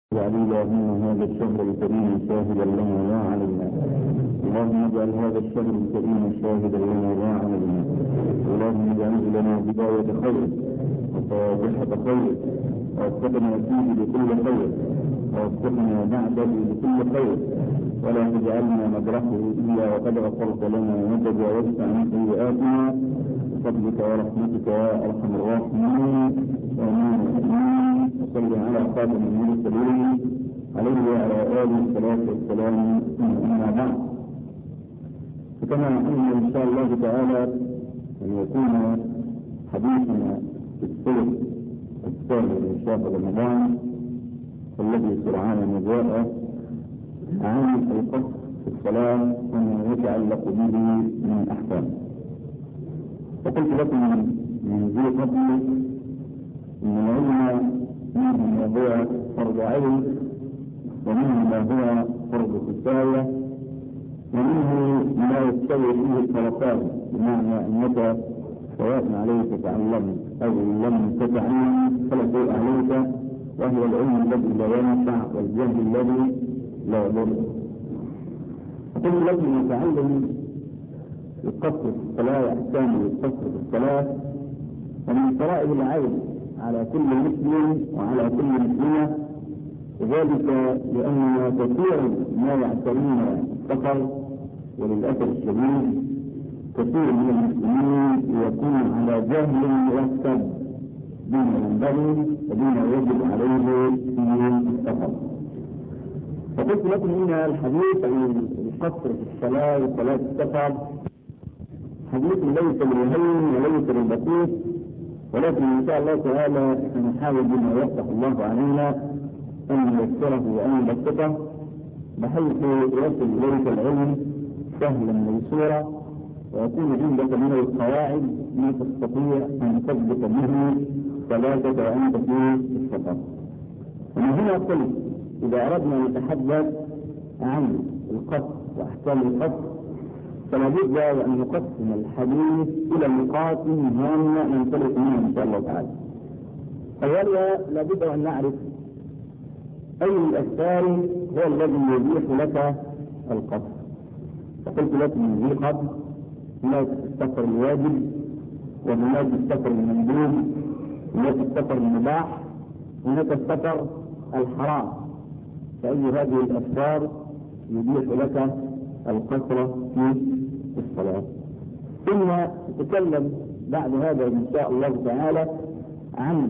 علينا من هذا الشهر الكريم شاهدا لنا لا علينا اللهم اجعل هذا الشهر الكريم شاهدا لنا لا علينا اللهم اجعله لنا بداية خير وفاتحة خير ووفقنا فيه لكل خير ووفقنا بعده لكل خير ولا تجعلنا ندركه الا وقد غفرت لنا وتجاوزت عن سيئاتنا بفضلك ورحمتك يا ارحم الراحمين امين امين وصل على خاتم المرسلين عليه وعلى اله الصلاه والسلام اما بعد فكما قلنا ان شاء الله تعالى ان يكون حديثنا في الثلث الثالث من شهر رمضان الذي سرعان جاء عن القصر في الصلاه وما يتعلق به من احكام وقلت لكم من ذي قبل ان العلم منه ما هو فرض عين ومنه ما هو فرض كفايه ومنه ما يستوي فيه الطرفان بمعنى انك سواء عليك تعلمت او لم تتعلم فلا شيء عليك وهو العلم الذي لا ينفع والجهل الذي لا يضر فقل لكم نتعلم القصر في الصلاة أحكام القصر في الصلاة ومن فرائض العين على كل مسلم وعلى كل مسلمة وذلك لأن كثيرا ما يعترون السفر وللأسف الشديد كثير من المسلمين يكون على جهل مركب بما ينبغي وبما يجب عليه في السفر فقلت لكم ان الحديث عن القصر في الصلاه وصلاه السفر حديث ليس بالهين وليس بالبسيط ولكن ان شاء الله تعالى سنحاول بما يفتح الله علينا ان نيسره وان نبسطه بحيث يصل اليك العلم سهلا ميسورا ويكون عندك من القواعد ما تستطيع ان تثبت به صلاتك وانت في السفر. ومن هنا قلت اذا اردنا ان نتحدث عن القصر واحكام القصر فلا بد ان نقسم الحديث الى نقاط هامه ننطلق منها ان شاء الله تعالى. اولا لابد ان نعرف اي الاسفار هو الذي يبيح لك القصر. فقلت لك من ذي قبل هناك السفر الواجب وهناك السفر المندوب هناك السفر المباح هناك السفر الحرام فأي هذه الأسفار يبيح لك القصر في الصلاة ثم نتكلم بعد هذا إن شاء الله تعالى عن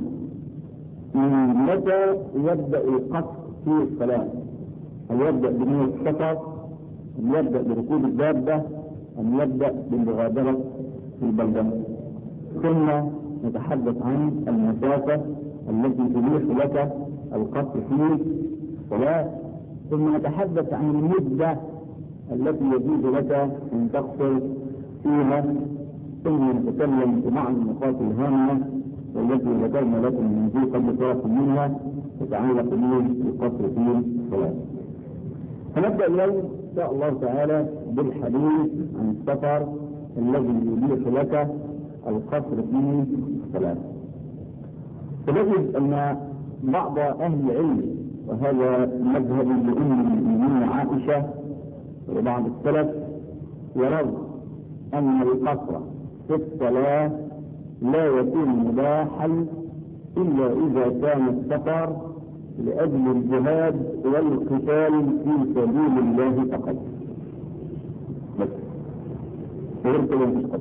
متى يبدأ القصر في الصلاة هل يبدأ بنية السفر أم يبدأ بركوب الدابة أم يبدأ بالمغادرة في البلدة ثم نتحدث عن المسافة التي تبيح لك القصر في الصلاة ثم نتحدث عن المدة التي يجوز لك أن تقصر فيها ثم نتكلم في بعض النقاط الهامة والتي ذكرنا لكم من ذي قبل طرف منها تتعلق بالقصر في الصلاة. فنبدأ اليوم إن شاء الله تعالى بالحديث عن السفر الذي يبيح لك القصر في الصلاة. فنجد أن بعض أهل العلم وهذا مذهب لأم المؤمنين عائشة وبعض السلف يرون أن القصر في الصلاة لا يكون مباحا إلا إذا كان السفر لأجل الجهاد والقتال في سبيل الله فقط. بس. غير كده مفيش قصر.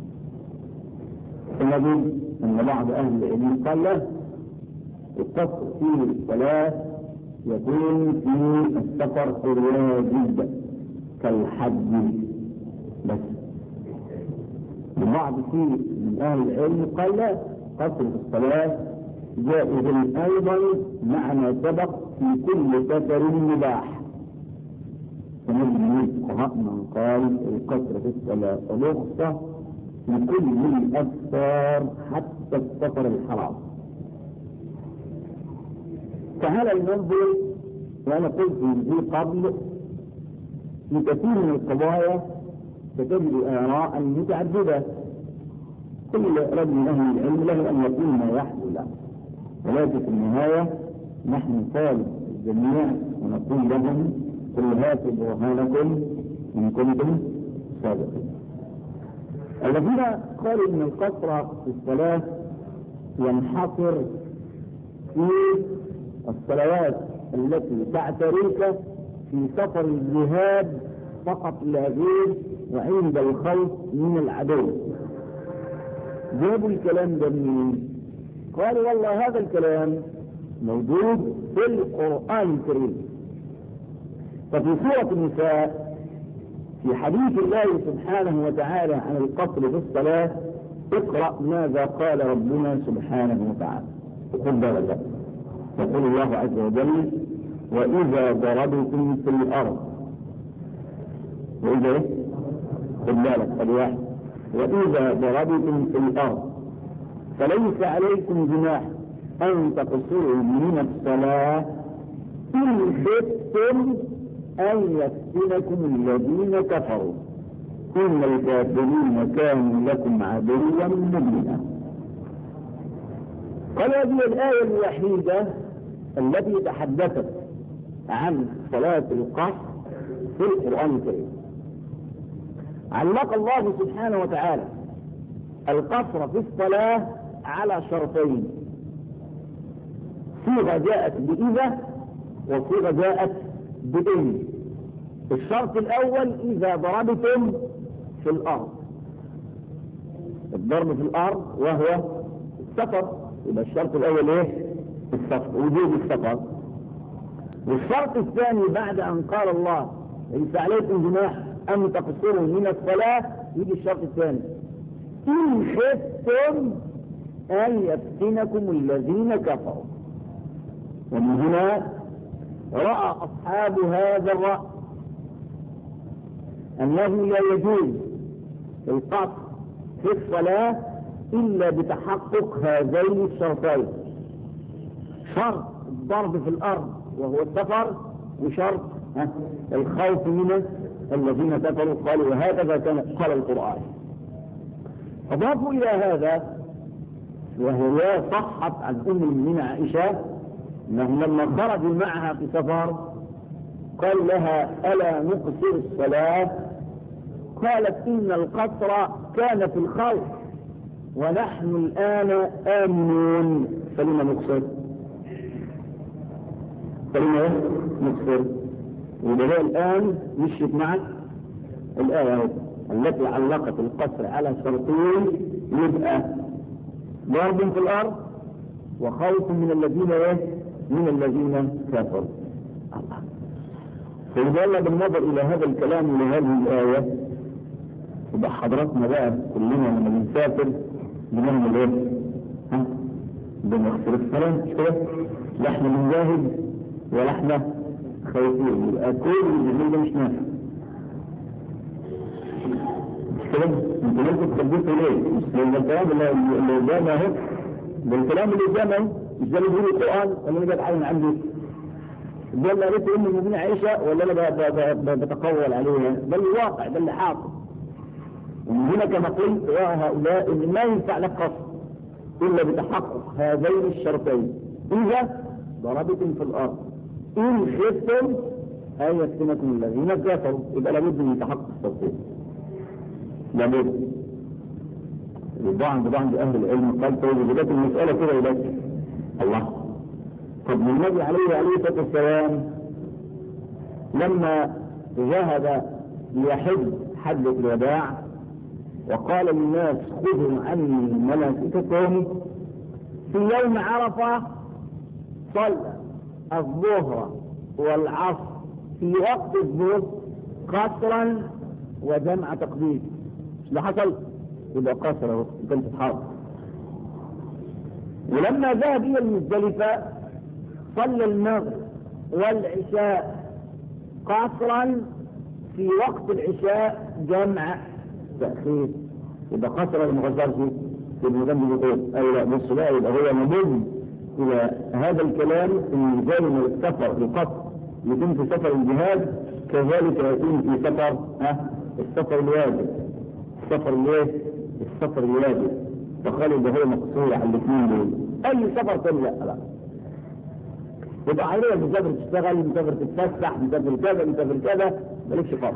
فنجد أن بعض أهل العلم قال لا القصر في الصلاة يكون في السفر الواجب كالحج بس البعض في من اهل العلم قال لا قصر في الصلاه جائز ايضا مع ما سبق في كل سفر مباح فنجد من الفقهاء من قال القصر في الصلاه رخصه في كل الاسفار حتى السفر الحرام تعالى لننظر وانا قلت في قبل في كثير من القضايا ستجد آراء متعددة كل رجل من أهل العلم له أن يكون ما يحلو له ولكن في النهاية نحن نطالب جميعا ونقول لهم قل هاتوا برهانكم إن كنتم صادقين الذين قالوا ان القصر في الصلاة ينحصر في الصلوات التي تعتريك في سفر الجهاد فقط لا غير وعند الخوف من العدو جابوا الكلام ده منين؟ قالوا والله هذا الكلام موجود في القرآن الكريم ففي سورة النساء في حديث الله سبحانه وتعالى عن القصر في الصلاة اقرأ ماذا قال ربنا سبحانه وتعالى خذ بالك يقول الله عز وجل وإذا ضربتم في الأرض وإذا إيه؟ خذ بالك واحد وإذا ضربتم في الأرض فليس عليكم جناح أن تقصروا من الصلاة إن خفتم أن يفتنكم الذين كفروا إن الكافرين كانوا لكم عدوا مبينا قال هذه الآية الوحيدة التي تحدثت عن صلاة القصر في القرآن الكريم علق الله سبحانه وتعالى القصر في الصلاة على شرطين صيغة جاءت بإذا وصيغة جاءت بإن الشرط الأول إذا ضربتم في الأرض الضرب في الأرض وهو السفر يبقى الشرط الأول إيه؟ السفر وجود السفر والشرط الثاني بعد أن قال الله ليس عليكم جناح أن تقصروا من الصلاة يجي الشرط الثاني إن خفتم أن يفتنكم الذين كفروا ومن هنا رأى أصحاب هذا الرأي أنه لا يجوز القصر في الصلاة إلا بتحقق هذين الشرطين شرط الضرب في الأرض وهو السفر وشرط الخوف من الذين كفروا قالوا وهكذا كان قال القرآن أضافوا إلى هذا وهي صحت عن أم المؤمنين عائشة أنهم لما خرجوا معها في سفر قال لها ألا نقصر الصلاة قالت إن القصر كان في الخوف ونحن الآن آمنون فلما نقصر فلما نقصر وده الآن مشيت معك الآية التي علقت القصر على شرطين يبقى ضرب في الأرض وخوف من الذين ايه من الذين كفروا الله فلذلك بالنظر إلى هذا الكلام ولهذه الآية يبقى حضراتنا بقى كلنا لما بنسافر بنعمل ايه؟ ها؟ بنغسل الصلاة مش كده؟ لا احنا بنجاهد ولا احنا خايفين يبقى كل اللي ده مش نافع مش كده؟ انتوا لازم تثبتوا ليه؟ مش لان الكلام اللي اللي قدامنا اهو ده الكلام اللي قدامنا اهو مش ده اللي بيقول القرآن ولا انا جايب حاجة من عندي؟ ده اللي قريته ام المؤمنين عائشة ولا انا بتقول عليها؟ ده الواقع ده اللي حاصل ومن هنا كما قلت يا هؤلاء ان ما ينفع لك قصر الا بتحقق هذين الشرطين اذا ضربتم في الارض ان خفتم ان يفتنكم الذين كفروا يبقى لابد من تحقق الشرطين لابد البعض عند بعض اهل العلم قال طيب اذا المساله كده يبقى الله طب النبي عليه عليه الصلاه والسلام لما ذهب ليحج حجه الوداع وقال للناس خذوا عني مناسككم في يوم عرفة صلى الظهر والعصر في وقت الظهر قصرا وجمع تقديم اللي حصل يبقى قصر اهو كنت تتحرك ولما ذهب الى المزدلفة صلى المغرب والعشاء قصرا في وقت العشاء جمع تأخير يبقى قصر ولا ما قصرش ابن ذنب يقول أي لا بص لا يبقى هو مضم إلى هذا الكلام إن زي ما السفر القصر يكون في سفر الجهاد كذلك يكون في سفر ها السفر الواجب السفر الايه؟ السفر الواجب فقالوا ده هو مقصور على الاثنين دول أي سفر تاني لا لا تبقى عربية مسافر تشتغل مسافر تتفسح مسافر كذا مسافر كذا مالكش قصر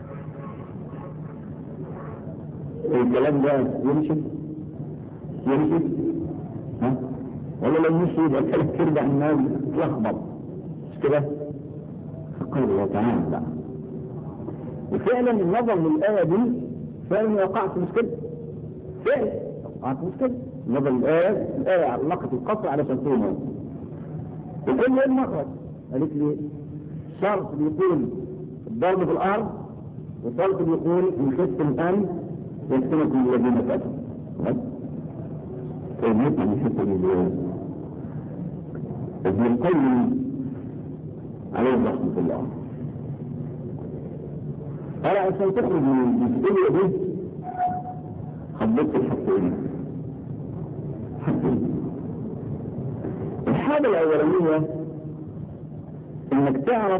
الكلام ده يمشي يمشي ها ولا لو مشي يبقى الكلام ترجع الناس تلخبط مش كده فقال الله تعالى بقى وفعلا النظر للآية دي فعلا وقعت في مشكلة فعلا وقعت في مشكلة النظر للآية الآية علقت القصر على شرطين وكل يوم مخرج قالت لي شرط بيكون الضرب في الأرض وشرط بيكون من خفتم أن يفتنكم الذين كفروا بس طيب نطلع من الحته دي ازاي؟ ابن القيم عليه رحمه الله قال عشان تخرج من الجزئيه دي خبطت الحاجتين حاجتين الحاجه الاولانيه انك تعرف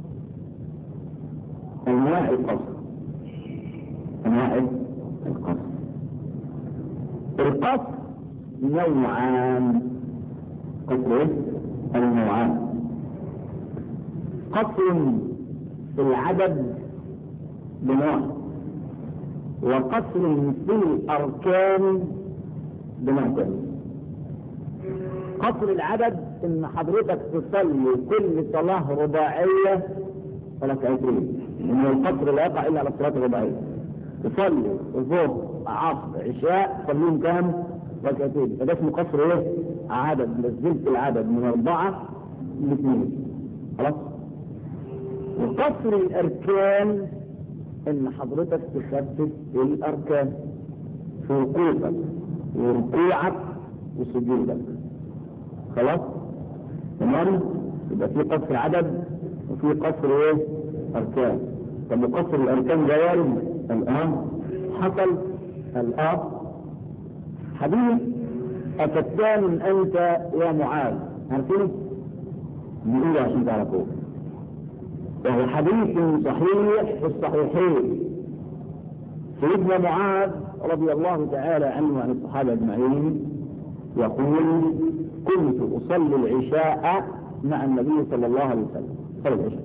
انواع القصر انواع القصر القصر نوعان قصر النوعان قصر في العدد بنوع وقصر في الاركان بنوع تاني قصر العدد ان حضرتك تصلي كل صلاه رباعيه ركعتين ان القصر لا يقع الا على الصلاه الرباعيه تصلي الظهر عصر عشاء تصليهم كام ركعتين فده اسمه قصر ايه عدد نزلت العدد من اربعه لاثنين خلاص وقصر الاركان ان حضرتك تخفف الاركان في ركوعك وركوعك وسجودك خلاص تمام يبقى في قصر عدد وفي قصر ايه اركان طب قصر الاركان ده وارد الان حصل الان حديث أفتان أنت يا معاذ عارفين؟ نقول عشان تعرفوه وهو حديث صحيح في الصحيحين سيدنا معاذ رضي الله تعالى عنه وعن الصحابة أجمعين يقول كنت أصلي العشاء مع النبي صلى الله عليه وسلم صلى العشاء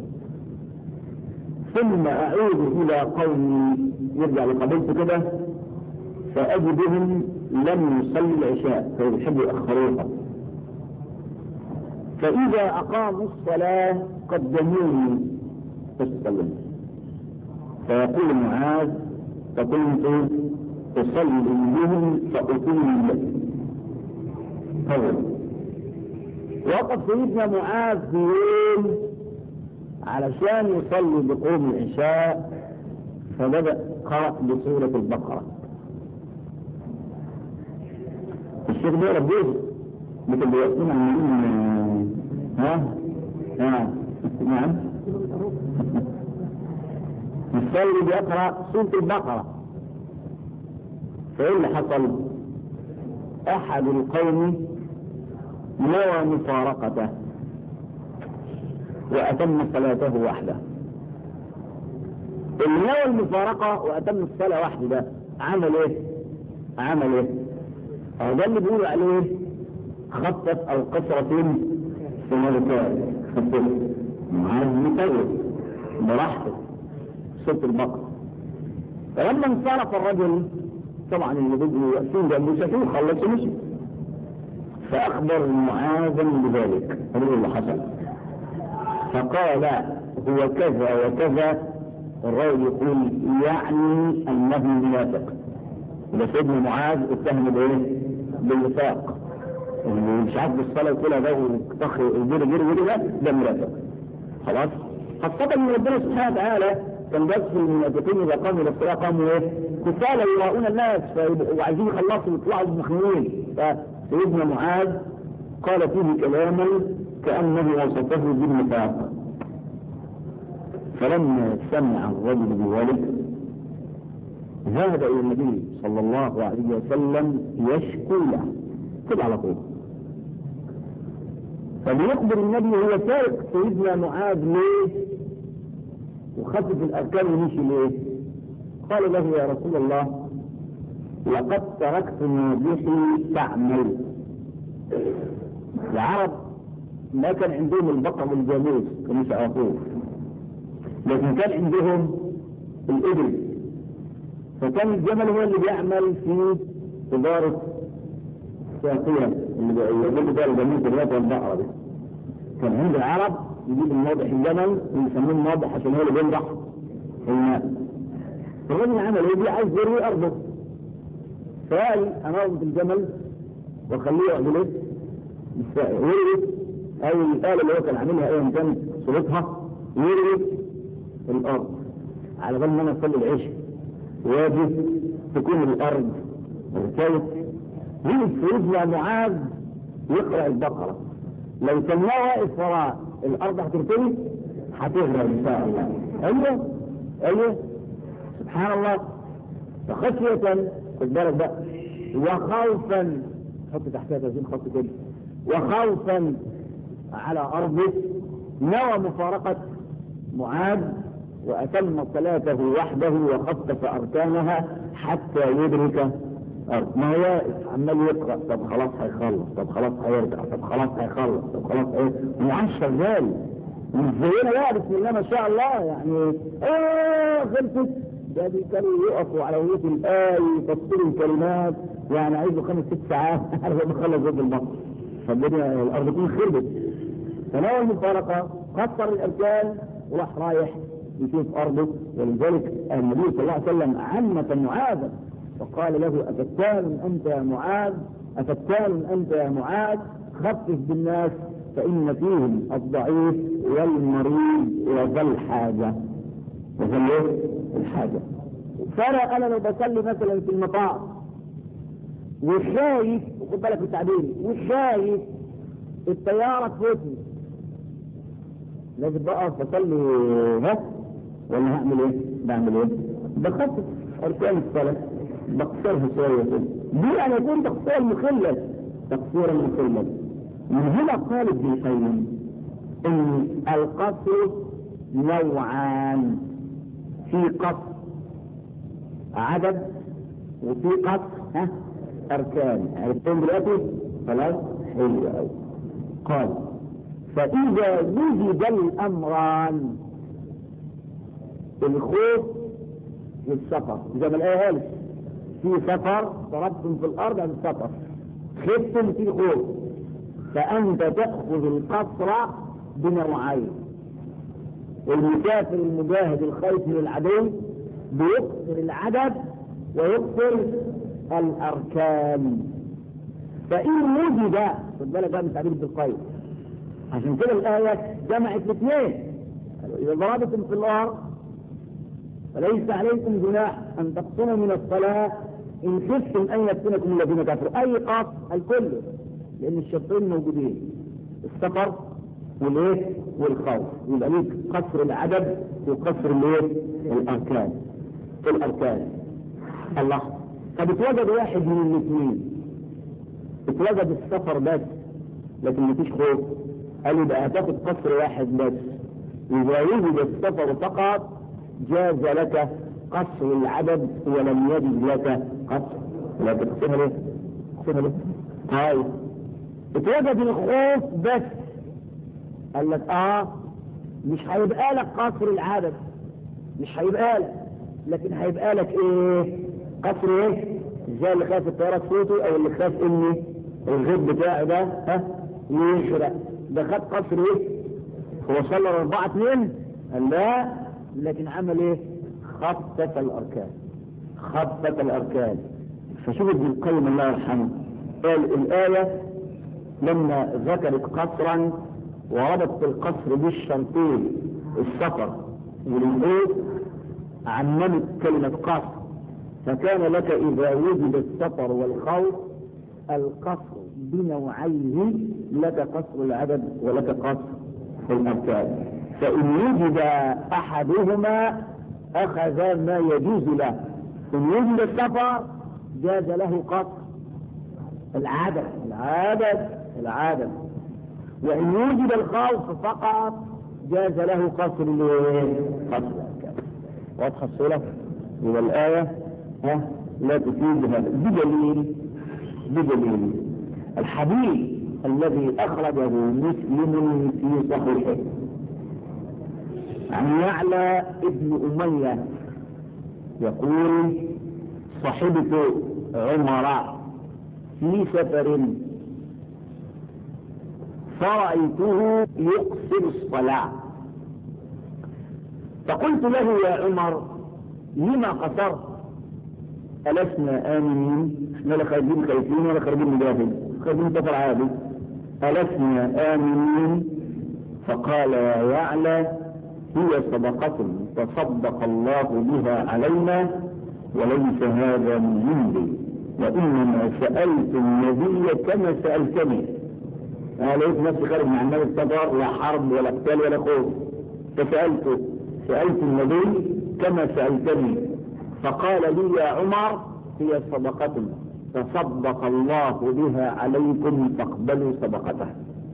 ثم أعود إلى قومي يرجع لقبيلته كده فأجدهم لم يصلي العشاء فيحبوا يأخروها فإذا أقاموا الصلاة قدموني فاستلموا فيقول معاذ فكنت أصلي بهم فأطيل طول وقف سيدنا معاذ في يوم علشان يصلي بقوم العشاء فبدأ قرأ بسورة البقرة الشيخ ده ربيه مثل بيقسم عن ها ها نعم الصلي بيقرأ سورة البقرة فإيه اللي حصل أحد القوم نوى مفارقته وأتم صلاته وحده اللي نوى المفارقة وأتم الصلاة وحده ده عمل إيه؟ عمل إيه؟ أو ده اللي بيقول عليه خطت أو قصرة في مرتين خطت معاذ مطول براحته صوت البقرة فلما انصرف الرجل طبعا اللي بدوا واقفين جنبه شافوه خلص ومشي فأخبر معاذا بذلك هذا اللي حصل فقال هو كذا وكذا الراجل يقول يعني انه منافق ده سيدنا معاذ اتهم بايه؟ بالنفاق اللي مش عارف بالصلاه يقولها ده وطخ جري جري جري ده ده منافق خلاص خاصة ان ربنا سبحانه وتعالى كان بس المنافقين اذا قاموا الى الصلاه قاموا ايه؟ كفاله يراؤون الناس وعايزين يخلصوا ويطلعوا مخنوقين فسيدنا معاذ قال فيه كلاما كانه وصفه بالنفاق فلما سمع الرجل بذلك ذهب الى النبي صلى الله عليه وسلم يشكو له كده على طول فليخبر النبي هو سارق سيدنا معاذ ليه وخفف الاركان ومشي ليه قال له يا رسول الله لقد تركت ناجحي تعمل العرب ما كان عندهم البقر والجاموس كانوا يعرفوه لكن كان عندهم الإبل فكان الجمل هو اللي بيعمل في تجارة ساقية اللي بيقولوا ده الجاموس دلوقتي والبقرة دي كان عند العرب يجيب الناضح الجمل ويسموه الناضح عشان هو اللي بينضح الماء الراجل عمل ايه دي عايز يروي ارضه فقال انا اربط الجمل واخليه يعمل ايه؟ يروي او الآلة اللي هو كان عاملها ايا كان صورتها يروي الارض على بال ما انا اصلي العشاء واجي تكون الارض ركاية يجي سيدنا معاذ يقرأ البقرة لو كان واقف وراء الارض هترتوي هتغرق ان شاء الله ايوه ايوه سبحان الله فخشية خد بالك بقى وخوفا حط تحتها تزين خط كده وخوفا على ارضه نوى مفارقة معاذ واتم صلاته وحده وخفف اركانها حتى يدرك أرض ما هو واقف عمال يقرا طب خلاص هيخلص طب خلاص هيرجع طب خلاص هيخلص طب خلاص هيرجع معاذ شغال مش زينا بقى بسم الله ما شاء الله يعني اه خلصت ده دي كانوا يقفوا على وجود الآية يفسروا الكلمات يعني عايزوا خمس ست ساعات على ما يخلص ضد البحر فالدنيا الأرض تكون خربت فنوى المفارقة قصر الأركان وراح رايح يشوف أرضه ولذلك النبي صلى الله عليه وسلم عمة معاذا فقال له أفتان أنت يا معاذ أفتان أنت يا معاذ خفف بالناس فإن فيهم الضعيف والمريض وذا الحاجة وذا الحاجة فأنا أنا لو بصلي مثلا في المطاعم وشايف وخد بالك من التعبير وشايف الطيارة تفوتني لازم بقى بصلي ها ولا هعمل ايه؟ بعمل ايه؟ بخفف اركان الصلاة بقصرها شوية كده دي انا يكون تقصير مخلل تقصيرا مخلل من هنا قال ابن القيم ان القصر نوعان في قصر عدد وفي قصر ها اركان عرفتهم دلوقتي خلاص حلو قوي قال فاذا وجد الامران الخوف والسفر زي ما الايه قالت في سفر ضربتم في الارض عن السفر خفتم في خوف فانت تاخذ القصر بنوعين المسافر المجاهد الخايف من العدو بيقصر العدد ويقصر الاركان فان وجد خد بالك بقى من تعبير ابن القيم عشان كده الايه جمعت الاثنين اذا ضربتم في الارض فليس عليكم جناح ان تقصروا من الصلاه ان خفتم ان يفتنكم الذين كفروا اي قصر الكل لان الشرطين موجودين السفر والايه والخوف يبقى ليك قصر العدد وقصر الايه الاركان الاركان الله طب اتوجد واحد من الاثنين اتوجد السفر بس لكن مفيش خوف قال يبقى هتاخد قصر واحد بس اذا وجد السفر فقط جاز لك قصر العدد ولم يجد لك قصر لا تقسمها ليه؟ تقسمها ليه؟ طيب اتوجد الخوف بس قال لك اه مش هيبقى لك قصر العدد مش هيبقى لك لكن هيبقى لك ايه قصر ايه زي اللي خاف الطيارة تفوته او اللي خاف ان الغيب بتاعه ده ها يغرق ده خد قصر ايه هو صلى اربعة اتنين قال لا لكن عمل ايه خفف الاركان خفف الاركان فشوف ابن القيم الله يرحمه قال الايه لما ذكرت قصرا وربط القصر بالشرطين السفر والبيت عممت كلمة قصر فكان لك إذا وجد السفر والخوف القصر بنوعيه لك قصر العدد ولك قصر الأركان فإن وجد أحدهما أخذ ما يجوز له إن وجد السفر جاز له قصر العدد العدد العدد وإن وجد الخوف فقط جاز له قصر قصر واضحة الصورة يبقى الآية ها لا تفيد هذا بدليل بدليل الحديث الذي أخرجه مسلم في صحيحه عن يعلى ابن أمية يقول صحبت عمر في سفر فرأيته يقصر الصلاة فقلت له يا عمر لما قصرت ألسنا آمنين احنا لا خارجين خايفين ولا خارجين مجاهد خارجين سفر عادي ألسنا آمنين فقال يا يعلى هي صدقة تصدق الله بها علينا وليس هذا من عندي وإنما سألت النبي كما سألتني أنا لقيت نفسي خارج مع النبي السفر لا حرب ولا قتال ولا خوف فسألته سألت النبي كما سألتني فقال لي يا عمر هي صدقة تصدق الله بها عليكم فاقبلوا صدقته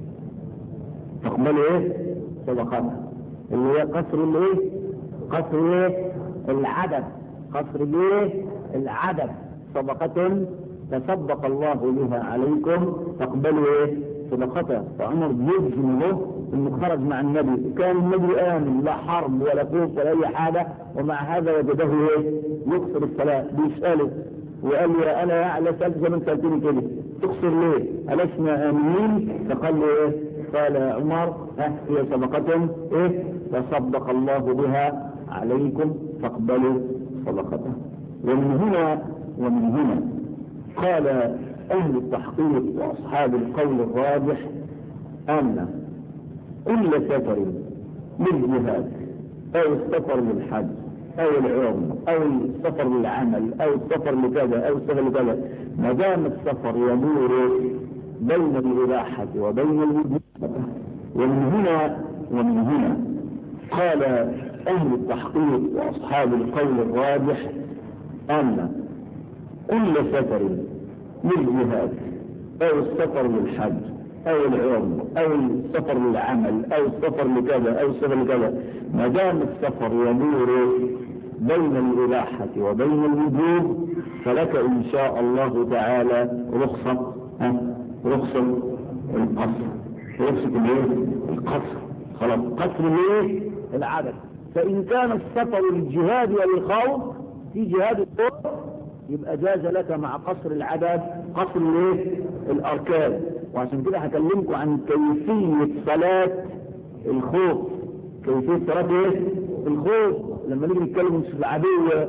تقبلوا ايه صدقته اللي هي قصر الايه قصر ايه العدد قصر الايه العدد صدقة تصدق الله بها عليكم فاقبلوا ايه صدقته فعمر بيجزم له انه خرج مع النبي كان النبي امن لا حرب ولا خوف ولا اي حاجه ومع هذا وجده ايه يقصر الصلاه بيساله وقال لي انا على سالت زي ما انت قلت لي كده تقصر ليه؟ ألسنا آمنين؟ فقال له ايه؟ قال يا عمر ها هي صدقة ايه؟ تصدق الله بها عليكم فاقبلوا صدقته. ومن هنا ومن هنا قال أهل التحقيق وأصحاب القول الراجح أن كل سفر للجهاد أو السفر للحج أو العمر أو السفر للعمل أو السفر لكذا أو السفر لكذا ما دام السفر يدور بين الإباحة وبين الوجود ومن هنا ومن هنا قال أهل التحقيق وأصحاب القول الراجح أن كل سفر للجهاد أو السفر للحج أو العمر أو السفر للعمل أو السفر لكذا أو السفر لكذا ما دام السفر يدور بين الإباحة وبين الوجوب فلك إن شاء الله تعالى رخصة ها رخصة القصر رخصة الايه؟ القصر خلاص قصر الايه؟ العدد فإن كان السفر للجهاد وللخوف في جهاد الخوف يبقى جاز لك مع قصر العدد قصر الايه؟ الأركان وعشان كده هكلمكم عن كيفية صلاة الخوف كيفية صلاة ايه؟ الخوف لما نيجي نتكلم في العدو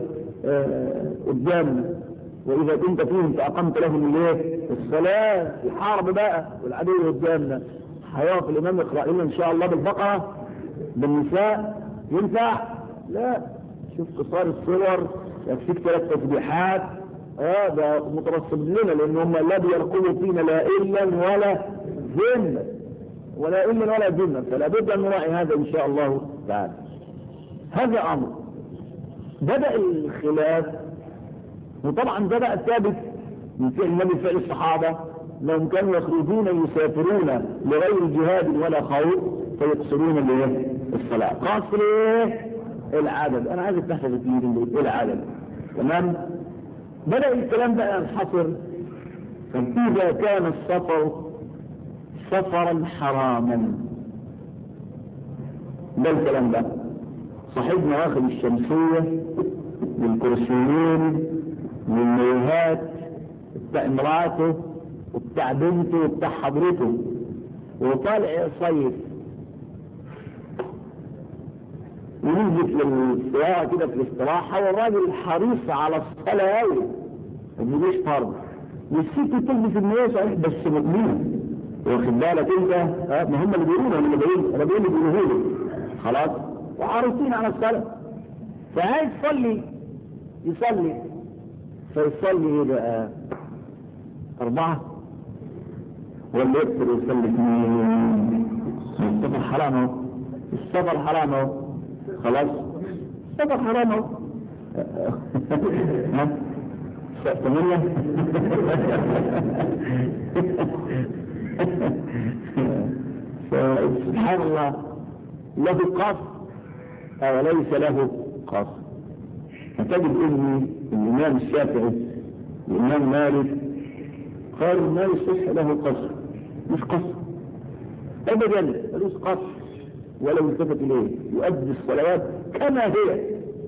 آه قدامنا واذا كنت فيهم فاقمت لهم الايه؟ الصلاة الحرب بقى والعدو قدامنا هيقف الامام يقرأ لنا ان شاء الله بالبقرة بالنساء ينفع؟ لا شوف قصار الصور يكفيك ثلاث تسبيحات اه ده مترصد لنا لان هم لا بيرقبوا فينا لا الا ولا ذمه ولا الا ولا ذمه فلا بد ان نراعي هذا ان شاء الله تعالى هذا امر بدا الخلاف وطبعا ده بقى ثابت من فعل النبي فعل الصحابه لهم كانوا يخرجون يسافرون لغير جهاد ولا خوف فيقصرون الايه؟ الصلاه قصر ايه؟ العدد انا عايز تحفظ ايه العدد تمام بدأ الكلام بقى ينحصر فإذا كان السفر سفرا حراما ده الكلام ده صاحبنا واخد الشمسية والكرسيين والميهات بتاع امراته وبتاع بنته وبتاع حضرته وطالع يصيف ونزلت للسيارة كده في الاستراحة والراجل حريص على الصلاة أوي ما ليش فرض والست تلبس النية صحيح بس مؤمنة واخد بالك انت اه ما هم اللي بيقولوا انا اللي بقول انا بقول اللي بيقولوا لي خلاص وحريصين على الصلاة فعايز يصلي يصلي فيصلي ايه بقى أربعة ولا يكثر يصلي اثنين السفر حرام اهو السفر حرام اهو خلاص السفر حرام اهو ها ثمانية سبحان الله له قصد أو ليس له قصد فتجد ان الامام الشافعي الامام مالك قال ما يصح له قصر مش قصر ابدا ملوش قصر ولو التفت اليه يؤدي الصلوات كما هي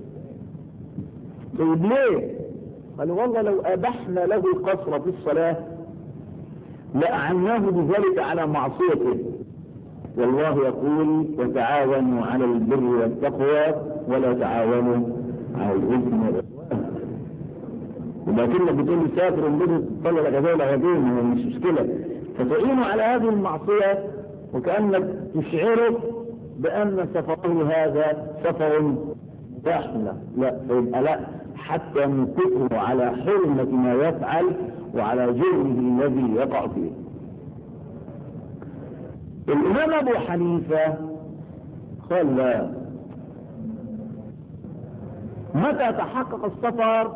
طيب ليه قال والله لو ابحنا له القصر في الصلاه لاعناه بذلك على معصيته والله يقول وتعاونوا على البر والتقوى ولا تعاونوا على الاثم والعدوان ولكنك بتقول لي سافر ومدر تصلي لك هذول غدين مش مشكله فتعينوا على هذه المعصيه وكانك تشعره بان سفره هذا سفر رحله لا فيبقى لا حتى نكره على حرمه ما يفعل وعلى جرمه الذي يقع فيه الإمام أبو حنيفة قال لا متى تحقق السفر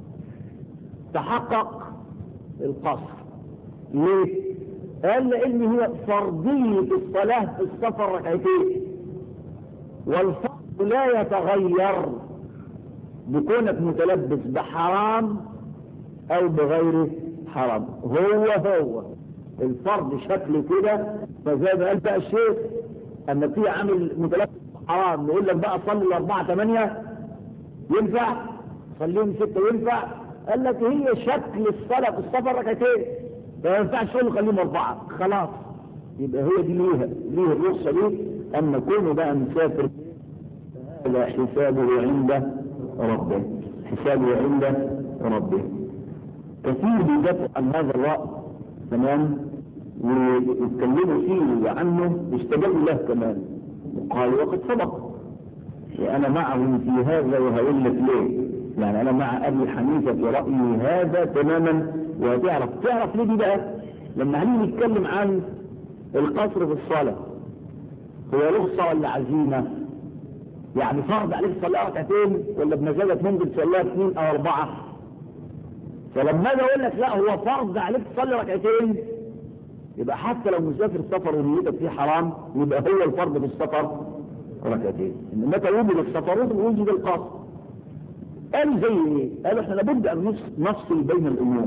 تحقق القصر ليه؟ قال لأن هي فرضية الصلاة في السفر ركعتين والفرض لا يتغير بكونك متلبس بحرام أو بغير حرام هو هو الفرض شكله كده فزي ما قال بقى الشيخ اما في عامل متلبس حرام يقول لك بقى صلي الاربعه ثمانيه ينفع صليهم سته ينفع قال لك هي شكل الصلاه في السفر ركعتين ما ينفعش تقول له خليهم اربعه خلاص يبقى هي دي ليها ليه الرخصه دي اما كونه بقى مسافر هذا حسابه عند ربه حسابه عند ربه كثير بيدافع عن هذا الرأي تمام ويتكلموا فيه وعنه واستجابوا له كمان وقالوا وقد سبق وأنا معهم في هذا وهقول لك ليه يعني أنا مع أبي حنيفة في رأيي هذا تماما وتعرف تعرف ليه دي بقى لما هنيجي نتكلم عن القصر في الصلاة هو رخصة ولا عزيمة يعني فرض عليك تصليها ركعتين ولا بمزاجك ممكن تصليها اثنين او اربعه فلما اجي اقول لك لا هو فرض عليك تصلي ركعتين يبقى حتى لو مسافر سفر ونيتك فيه حرام يبقى هو الفرض في السفر ركعتين متى وجد السفر وجد القصر قالوا زي ايه؟ قالوا احنا لابد ان نفصل بين الامور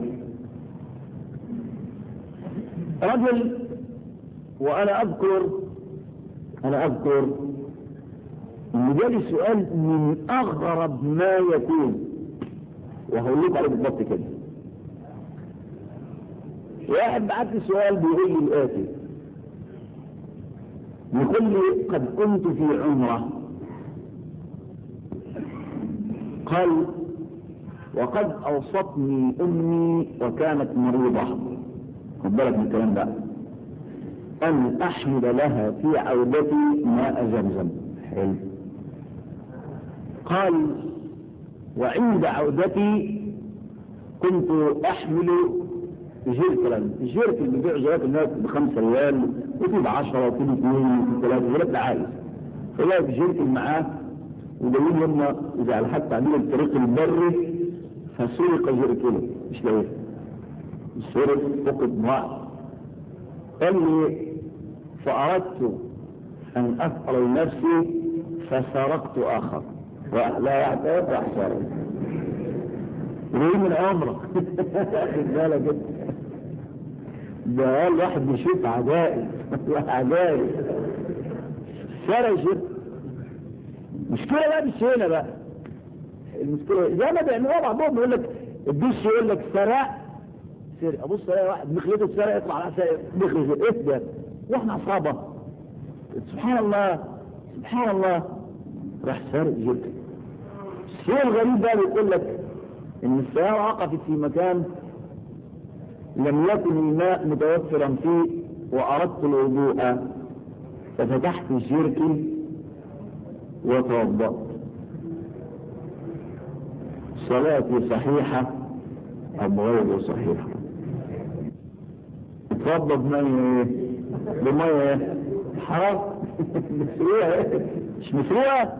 رجل وانا اذكر انا اذكر ان جالي سؤال من اغرب ما يكون وهقول لكم عليه بالضبط كده واحد بعت لي سؤال بيقول لي الاتي يقول لي قد كنت في عمره قال وقد اوصتني امي وكانت مريضه خد بالك من الكلام ده ان احمل لها في عودتي ماء زمزم حلو قال وعند عودتي كنت احمل جيركلا الجيركل بيبيع زيات الناس بخمسة ريال وفي بعشرة وفي باثنين وفي ثلاثة زيات العايز فلاقي جيركل معاه وجايين لما اذا على حتى عندنا الطريق البري فسرق جيركله مش لاقيه سرق فقد ضاع قال لي فاردت ان افعل لنفسي فسرقت اخر لا يعترف احسن ليه من عمرك خد بالك ده قال واحد بيشوف عجائب عجائب شرع شوف مشكلة بقى مش هنا بقى المشكلة زي ما بيعملوها بعضهم يقول لك الدش يقول لك سرق سرق ابص الاقي واحد مخلته سرق يطلع على مخلته ايه ده واحنا عصابة سبحان الله سبحان الله راح سارق جدا الشيء الغريب بقى بيقول لك ان السيارة وقفت في مكان لم يكن الماء متوفرا فيه واردت الوضوء ففتحت الجيركن وتوضأت صلاتي صحيحة أم غير صحيحة اتوضى بمية بمية حرام مسروقة مش مسروقة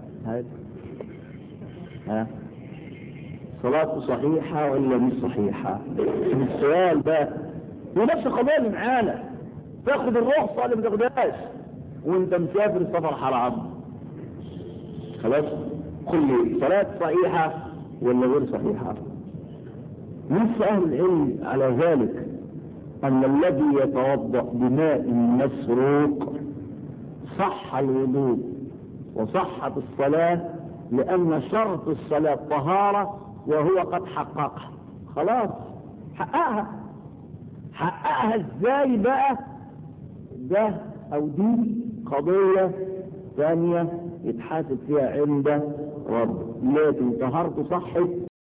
ها صلاته صحيحة ولا مش صحيحة السؤال بقى ونفس القضية اللي معانا تاخد الرخصة ولا ما تاخدهاش وانت مسافر السفر حرام خلاص قل لي صلاة صحيحة ولا غير صحيحة نص أهل العلم على ذلك أن الذي يتوضأ بماء مسروق صح الوضوء وصحت الصلاة لأن شرط الصلاة طهارة وهو قد حققها خلاص حققها حققها ازاي بقى ده او دي قضية ثانية يتحاسب فيها عند رب لكن طهارته صحت